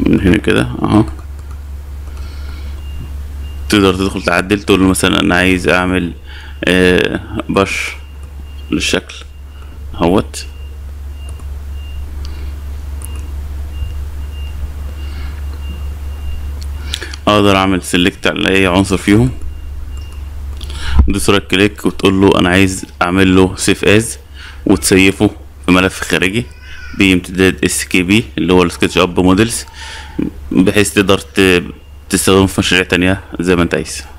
من هنا كده اهو تقدر تدخل تعدل تقول له مثلا انا عايز اعمل آه بش للشكل اهوت اقدر اعمل سيلكت على اي عنصر فيهم تدوس رايت كليك وتقول له انا عايز اعمل له سيف از وتسيفه في ملف خارجي بامتداد اس كي بي اللي هو السكتش اب موديلز بحيث تقدر ت- تستخدمه في مشاريع تانية زي ما انت عايز